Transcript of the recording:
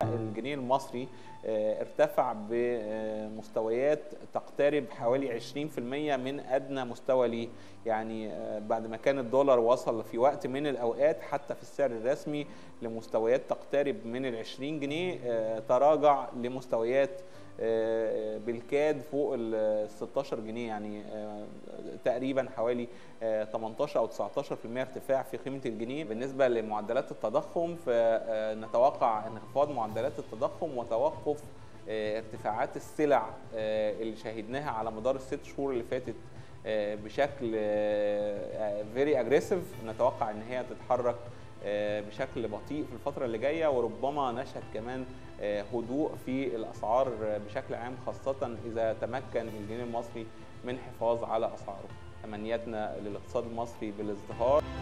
الجنيه المصري ارتفع بمستويات تقترب حوالي 20% من ادنى مستوى ليه يعني بعد ما كان الدولار وصل في وقت من الاوقات حتى في السعر الرسمي لمستويات تقترب من ال 20 جنيه تراجع لمستويات بالكاد فوق ال 16 جنيه يعني تقريبا حوالي 18 او 19% ارتفاع في قيمه الجنيه بالنسبه لمعدلات التضخم فنتوقع انخفاض معدلات التضخم وتوقف ارتفاعات السلع اللي شاهدناها على مدار الست شهور اللي فاتت بشكل فيري اجريسيف نتوقع ان هي تتحرك بشكل بطيء في الفترة اللي جاية وربما نشهد كمان هدوء في الأسعار بشكل عام خاصة إذا تمكن الجنيه المصري من حفاظ على أسعاره تمنياتنا للاقتصاد المصري بالازدهار